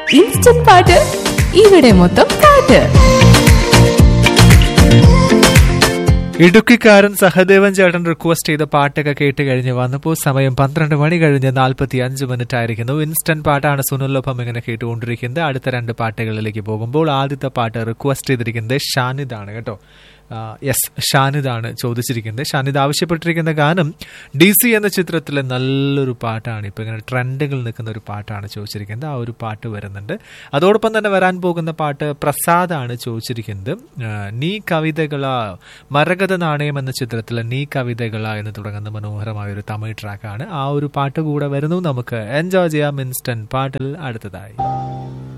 instant പാട്ട് ഇവിടെ മൊത്തം പാട്ട് ഇടുക്കിക്കാരൻ സഹദേവൻ ചേട്ടൻ റിക്വസ്റ്റ് ചെയ്ത പാട്ടൊക്കെ കേട്ട് കഴിഞ്ഞ് വന്നപ്പോൾ സമയം പന്ത്രണ്ട് മണി കഴിഞ്ഞ് നാൽപ്പത്തി അഞ്ച് മിനിറ്റ് ആയിരിക്കുന്നു ഇൻസ്റ്റന്റ് പാട്ടാണ് സുനിലൊപ്പം ഇങ്ങനെ കേട്ടുകൊണ്ടിരിക്കുന്നത് അടുത്ത രണ്ട് പാട്ടുകളിലേക്ക് പോകുമ്പോൾ ആദ്യത്തെ പാട്ട് റിക്വസ്റ്റ് ചെയ്തിരിക്കുന്നത് ഷാനിദാണ് കേട്ടോ യെസ് ഷാനിദാണ് ചോദിച്ചിരിക്കുന്നത് ഷാനിദ് ആവശ്യപ്പെട്ടിരിക്കുന്ന ഗാനം ഡി സി എന്ന ചിത്രത്തിലെ നല്ലൊരു പാട്ടാണ് ഇപ്പൊ ഇങ്ങനെ ട്രെൻഡുകൾ നിൽക്കുന്ന ഒരു പാട്ടാണ് ചോദിച്ചിരിക്കുന്നത് ആ ഒരു പാട്ട് വരുന്നുണ്ട് അതോടൊപ്പം തന്നെ വരാൻ പോകുന്ന പാട്ട് പ്രസാദാണ് ചോദിച്ചിരിക്കുന്നത് ആ, നീ കവിതകള മരകത നാണയം എന്ന ചിത്രത്തിലെ നീ കവിതകള എന്ന് തുടങ്ങുന്ന മനോഹരമായ ഒരു തമിഴ് ട്രാക്കാണ് ആ ഒരു പാട്ട് കൂടെ വരുന്നു നമുക്ക് എൻജോയ് ചെയ്യാം ഇൻസ്റ്റന്റ് പാട്ടിൽ അടുത്തതായി